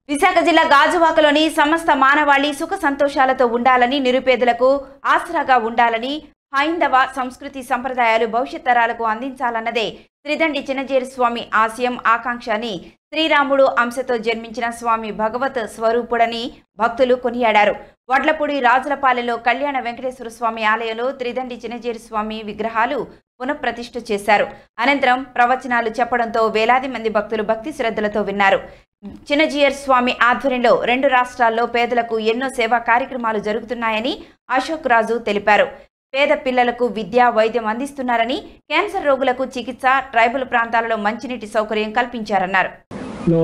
విశాఖ జిల్లా గాజువాకలోని సమస్త మానవాళి సుఖ సంతోషాలతో ఉండాలని నిరుపేదలకు ఆసరాగా ఉండాలని హైందవ సంస్కృతి సంప్రదాయాలు భవిష్యత్ తరాలకు అందించాలన్నదే త్రిదండి చిన్నజేరు స్వామి ఆశయం ఆకాంక్ష అని శ్రీరాముడు అంశతో జన్మించిన స్వామి భగవత్ స్వరూపుడని భక్తులు కొనియాడారు వడ్లపూడి రాజులపాలెలో కళ్యాణ వెంకటేశ్వర స్వామి ఆలయంలో త్రిదండి చిన్నజేరు స్వామి విగ్రహాలు పునఃప్రతిష్ఠ చేశారు అనంతరం ప్రవచనాలు చెప్పడంతో వేలాది మంది భక్తులు భక్తి శ్రద్ధలతో విన్నారు చిన్నజీయర్ స్వామి ఆధ్వర్యంలో రెండు రాష్ట్రాల్లో పేదలకు ఎన్నో సేవా కార్యక్రమాలు జరుగుతున్నాయని అశోక్ రాజు తెలిపారు పేద పిల్లలకు విద్య వైద్యం అందిస్తున్నారని క్యాన్సర్ రోగులకు చికిత్స ట్రైబల్ ప్రాంతాలలో మంచినీటి సౌకర్యం కల్పించారన్నారు లో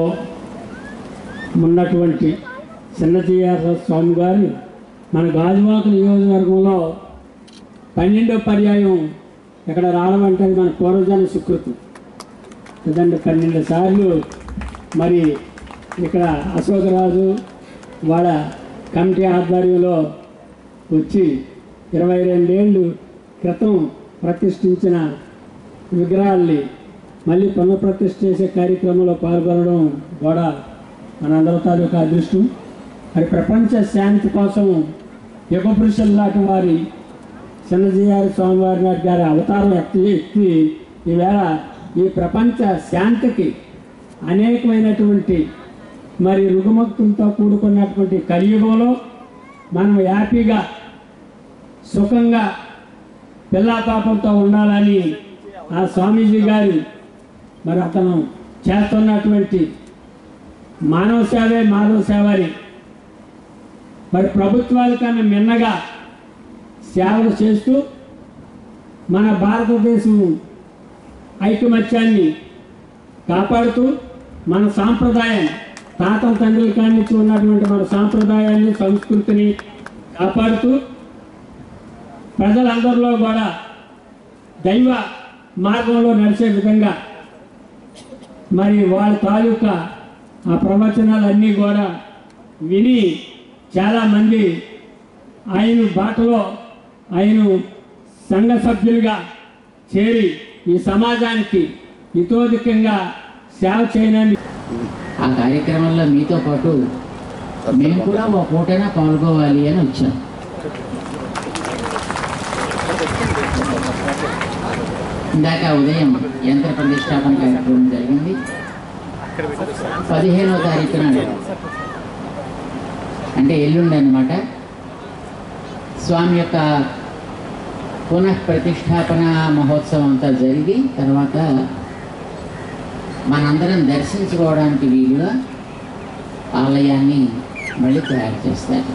ఉన్నటువంటి చిన్నజీఆర్ స్వామి గారు మన గాజువాక నియోజకవర్గంలో పన్నెండో పర్యాయం ఇక్కడ రావడం అంటే అది మన పూర్వజన సుకృతం ఎందుకంటే పన్నెండు సార్లు మరి ఇక్కడ అశోకరాజు వాళ్ళ కమిటీ ఆధ్వర్యంలో వచ్చి ఇరవై రెండేళ్ళు క్రితం ప్రతిష్ఠించిన విగ్రహాల్ని మళ్ళీ పునఃప్రతిష్ఠ చేసే కార్యక్రమంలో పాల్గొనడం కూడా మనందరి తాలూకా అదృష్టం మరి ప్రపంచ శాంతి కోసం యుగపురుషులు లాంటి వారి చిన్నజీఆర్ స్వామివారి నాటి గారి అవతారం ఎత్తి ఎత్తి ఈవేళ ఈ ప్రపంచ శాంతికి అనేకమైనటువంటి మరి రుగుమక్తులతో కూడుకున్నటువంటి కలియుగంలో మనం హ్యాపీగా సుఖంగా పిల్లా పాపంతో ఉండాలని ఆ స్వామీజీ గారు మరి అతను చేస్తున్నటువంటి మానవ సేవే మానవ సేవని మరి ప్రభుత్వాల కన్నా మిన్నగా సేవలు చేస్తూ మన భారతదేశం ఐకమత్యాన్ని కాపాడుతూ మన సాంప్రదాయం తాతల తండ్రుల కాడి నుంచి ఉన్నటువంటి మన సాంప్రదాయాన్ని సంస్కృతిని కాపాడుతూ ప్రజలందరిలో కూడా దైవ మార్గంలో నడిచే విధంగా మరి వాళ్ళ తాలూకా ఆ ప్రవచనాలన్నీ కూడా విని చాలామంది ఆయన బాటలో ఆయన సంఘ సభ్యులుగా చేరి ఈ సమాజానికి హితోధికంగా సేవ చేయడానికి ఆ కార్యక్రమంలో మీతో పాటు మేము కూడా ఒక పూటైనా పాల్గొవాలి అని వచ్చాం ఇందాక ఉదయం యంత్ర ప్రతిష్టాపన కార్యక్రమం జరిగింది పదిహేనవ తారీఖున అంటే ఎల్లుండి అనమాట స్వామి యొక్క పునః ప్రతిష్టాపన మహోత్సవం అంతా జరిగి తర్వాత మనందరం దర్శించుకోవడానికి వీలుగా ఆలయాన్ని మళ్ళీ తయారు చేస్తారు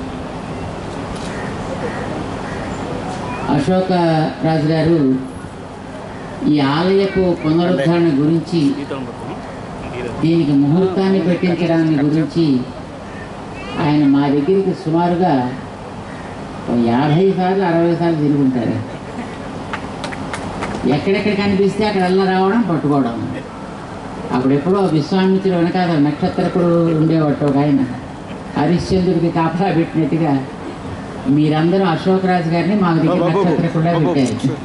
అశోక రాజు గారు ఈ ఆలయపు పునరుద్ధరణ గురించి దీనికి ముహూర్తాన్ని పెట్టించడాన్ని గురించి ఆయన మా దగ్గరికి సుమారుగా ఓ యాభై సార్లు అరవై సార్లు తిరిగి ఉంటారు ఎక్కడెక్కడ కనిపిస్తే అక్కడ అల్ల రావడం పట్టుకోవడం అప్పుడు ఎప్పుడో విశ్వామిత్రుడు వెనకాల నక్షత్రకుడు ఉండేవాడు ఒక ఆయన హరిశ్చంద్రుడికి కాపలా పెట్టినట్టుగా మీరందరూ అశోకరాజు గారిని మాకు దగ్గర నక్షత్రకుండా పెట్టారు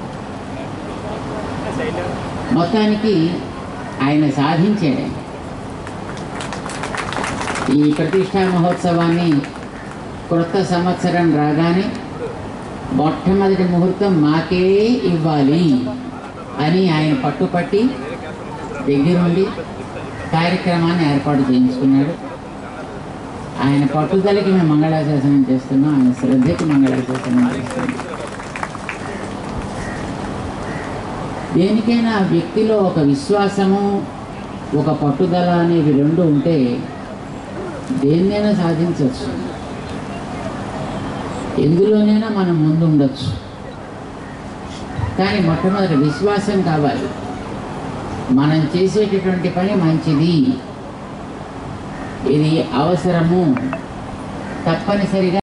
మొత్తానికి ఆయన సాధించాడు ఆయన. ఈ ప్రతిష్టా మహోత్సవాన్ని క్రొత్త సంవత్సరం రాగానే మొట్టమొదటి ముహూర్తం మాకే ఇవ్వాలి అని ఆయన పట్టుపట్టి దగ్గరుండి కార్యక్రమాన్ని ఏర్పాటు చేయించుకున్నాడు ఆయన పట్టుదలకి మేము మంగళాశాసనం చేస్తున్నాం ఆయన శ్రద్ధకి మంగళాశాసనం చేస్తున్నాం దేనికైనా ఆ వ్యక్తిలో ఒక విశ్వాసము ఒక పట్టుదల అనేవి రెండు ఉంటే దేన్నైనా సాధించవచ్చు ఎందులోనైనా మనం ముందు ఉండొచ్చు కానీ మొట్టమొదటి విశ్వాసం కావాలి మనం చేసేటటువంటి పని మంచిది ఇది అవసరము తప్పనిసరిగా